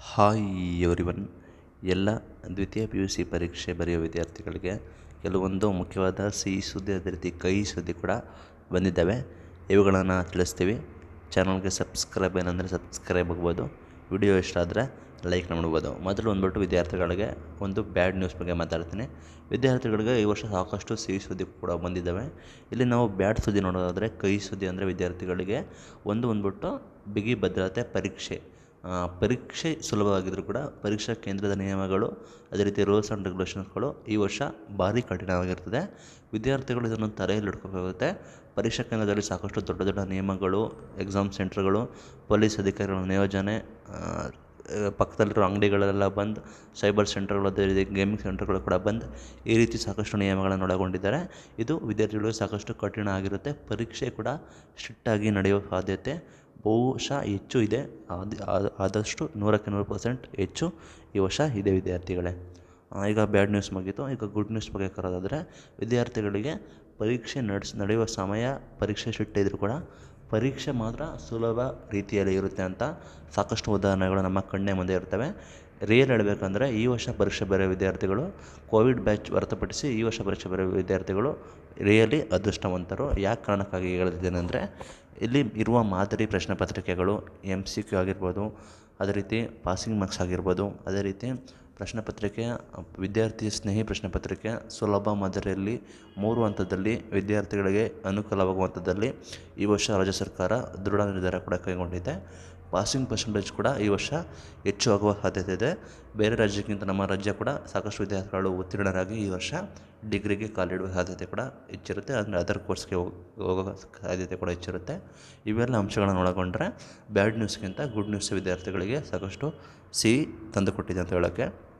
hi everyone ಎಲ್ಲ ದ್ವಿತೀಯ P U C ಪರೀಕ್ಷೆ ಬರೆಯೋ ವಿದ್ಯಾರ್ಥಿಗಳಿಗೆ ಕೆಲವೊಂದು ಮುಖ್ಯವಾದ ಸಿಹಿ ಸುದ್ದಿ ಅದೇ ರೀತಿ ಕಹಿ ಸುದ್ದಿ ಕೂಡ ಬಂದಿದ್ದಾವೆ ಇವುಗಳನ್ನು ತಿಳಿಸ್ತೀವಿ ಚಾನಲ್ಗೆ ಸಬ್ಸ್ಕ್ರೈಬ್ ಏನಂದರೆ ಸಬ್ಸ್ಕ್ರೈಬ್ ಆಗ್ಬೋದು ವಿಡಿಯೋ ಇಷ್ಟ ಆದರೆ ಲೈಕ್ ಮಾಡ್ಬೋದು ಮೊದಲು ಬಂದ್ಬಿಟ್ಟು ವಿದ್ಯಾರ್ಥಿಗಳಿಗೆ ಒಂದು ಬ್ಯಾಡ್ ನ್ಯೂಸ್ ಬಗ್ಗೆ ಮಾತಾಡ್ತೀನಿ ವಿದ್ಯಾರ್ಥಿಗಳಿಗೆ ಈ ವರ್ಷ ಸಾಕಷ್ಟು ಸಿಹಿ ಸುದ್ದಿ ಕೂಡ ಬಂದಿದ್ದಾವೆ ಇಲ್ಲಿ ನಾವು ಬ್ಯಾಡ್ ಸುದ್ದಿ ನೋಡೋದಾದರೆ ಕಹಿ ಸುದ್ದಿ ಅಂದರೆ ವಿದ್ಯಾರ್ಥಿಗಳಿಗೆ ಒಂದು ಬಂದ್ಬಿಟ್ಟು ಬಿಗಿ ಭದ್ರತೆ ಪರೀಕ್ಷೆ ಆ, ಪರೀಕ್ಷೆ ಸುಲಭವಾಗಿದ್ದರೂ ಕೂಡ ಪರೀಕ್ಷಾ ಕೇಂದ್ರದ ನಿಯಮಗಳು ಅದೇ ರೀತಿ ರೂಲ್ಸ್ ಆ್ಯಂಡ್ ರೆಗ್ಯುಲೇಷನ್ಸ್ಗಳು ಈ ವರ್ಷ ಭಾರಿ ಕಠಿಣವಾಗಿರ್ತದೆ ವಿದ್ಯಾರ್ಥಿಗಳು ಇದನ್ನು ತಲೆಯಲ್ಲಿ ಇಟ್ಕೋಬೇಕಾಗುತ್ತೆ ಪರೀಕ್ಷಾ ಕೇಂದ್ರದಲ್ಲಿ ಸಾಕಷ್ಟು ದೊಡ್ಡ ದೊಡ್ಡ ನಿಯಮಗಳು ಎಕ್ಸಾಮ್ ಸೆಂಟರ್ಗಳು ಪೊಲೀಸ್ ಅಧಿಕಾರಿಗಳ ನಿಯೋಜನೆ ಆ, ಆ, ಪಕ್ಕದಲ್ಲಿರೋ ಅಂಗಡಿಗಳೆಲ್ಲ ಬಂದು ಸೈಬರ್ ಸೆಂಟರ್ಗಳು ಅದೇ ರೀತಿ ಗೇಮಿಂಗ್ ಸೆಂಟರ್ಗಳು ಕೂಡ ಬಂದು ಈ ರೀತಿ ಸಾಕಷ್ಟು ನಿಯಮಗಳನ್ನು ಒಳಗೊಂಡಿದ್ದಾರೆ ಇದು ವಿದ್ಯಾರ್ಥಿಗಳಿಗೆ ಸಾಕಷ್ಟು ಕಠಿಣ ಆಗಿರುತ್ತೆ ಪರೀಕ್ಷೆ ಕೂಡ ಸ್ಟ್ರಿಕ್ಟಾಗಿ ನಡೆಯುವ ಸಾಧ್ಯತೆ ಬಹುಶಃ ಹೆಚ್ಚು ಇದೆ ಆದ ಆದ- ಆದಷ್ಟು ನೂರಕ್ಕೆ ನೂರು ಪರ್ಸೆಂಟ್ ಹೆಚ್ಚು ಈ ವರ್ಷ ಇದೆ ವಿದ್ಯಾರ್ಥಿಗಳೇ ಆ, ಈಗ ಬ್ಯಾಡ್ ನ್ಯೂಸ್ ಮುಗೀತು ಈಗ ಗುಡ್ ನ್ಯೂಸ್ ಬಗ್ಗೆ ಕರೋದಾದರೆ ವಿದ್ಯಾರ್ಥಿಗಳಿಗೆ ಪರೀಕ್ಷೆ ನಡೆಸ್ ನಡೆಯುವ ಸಮಯ ಪರೀಕ್ಷೆ ಸ್ಟ್ರಿಕ್ಟ್ ಇದ್ದರೂ ಕೂಡ ಪರೀಕ್ಷೆ ಮಾತ್ರ ಸುಲಭ ರೀತಿಯಲ್ಲಿ ಇರುತ್ತೆ ಅಂತ ಸಾಕಷ್ಟು ಉದಾಹರಣೆಗಳು ನಮ್ಮ ಕಣ್ಣೇ ಮುಂದೆ ಇರ್ತವೆ ರಿಯಲ್ ಹೇಳಬೇಕಂದ್ರೆ ಈ ವರ್ಷ ಪರೀಕ್ಷೆ ಬರೆಯೋ ವಿದ್ಯಾರ್ಥಿಗಳು ಕೋವಿಡ್ ಬ್ಯಾಚ್ ಹೊರತುಪಡಿಸಿ ಈ ವರ್ಷ ಪರೀಕ್ಷೆ ಬರೆಯೋ ವಿದ್ಯಾರ್ಥಿಗಳು ರಿಯಲಿ ಅದೃಷ್ಟವಂತರು ಯಾಕೆ ಕಾರಣಕ್ಕಾಗಿ ಹೇಳ್ತಿದ್ದೇನೆ ಅಂದರೆ ಇಲ್ಲಿ ಇರುವ ಮಾದರಿ ಪ್ರಶ್ನೆ ಪತ್ರಿಕೆಗಳು ಎಮ್ ಸಿ ಕ್ಯೂ ಆಗಿರ್ಬೋದು ಅದೇ ರೀತಿ ಪಾಸಿಂಗ್ ಮಾರ್ಕ್ಸ್ ಆಗಿರ್ಬೋದು ಅದೇ ರೀತಿ ಪ್ರಶ್ನೆ ಪತ್ರಿಕೆ ವಿದ್ಯಾರ್ಥಿ ಸ್ನೇಹಿ ಪ್ರಶ್ನೆ ಪತ್ರಿಕೆ ಸುಲಭ ಮಾದರಿಯಲ್ಲಿ ಮೂರು ಹಂತದಲ್ಲಿ ವಿದ್ಯಾರ್ಥಿಗಳಿಗೆ ಅನುಕೂಲವಾಗುವಂಥದ್ದಲ್ಲಿ ಈ ವರ್ಷ ರಾಜ್ಯ ಸರ್ಕಾರ ದೃಢ ನಿರ್ಧಾರ ಕೂಡ ಕೈಗೊಂಡಿದೆ ಪಾಸಿಂಗ್ ಪರ್ಸೆಂಟೇಜ್ ಕೂಡ ಈ ವರ್ಷ ಹೆಚ್ಚು ಆಗುವ ಸಾಧ್ಯತೆ ಇದೆ ಬೇರೆ ರಾಜ್ಯಕ್ಕಿಂತ ನಮ್ಮ ರಾಜ್ಯ ಕೂಡ ಸಾಕಷ್ಟು ವಿದ್ಯಾರ್ಥಿಗಳು ಉತ್ತೀರ್ಣರಾಗಿ ಈ ವರ್ಷ ಡಿಗ್ರಿಗೆ ಕಾಲಿಡುವ ಸಾಧ್ಯತೆ ಕೂಡ ಹೆಚ್ಚಿರುತ್ತೆ ಅಂದರೆ ಅದರ್ ಕೋರ್ಸ್ಗೆ ಹೋಗ್- ಹೋಗೋ ಸಾಧ್ಯತೆ ಕೂಡ ಹೆಚ್ಚಿರುತ್ತೆ ಇವೆಲ್ಲ ಅಂಶಗಳನ್ನು ಒಳಗೊಂಡ್ರೆ ಬ್ಯಾಡ್ ನ್ಯೂಸ್ಗಿಂತ ಗುಡ್ ನ್ಯೂಸ್ ವಿದ್ಯಾರ್ಥಿಗಳಿಗೆ ಸಾಕಷ್ಟು ಸಿಹಿ ತಂದುಕೊಟ್ಟಿದೆ ಅಂತ ಹೇಳೋಕ್ಕೆ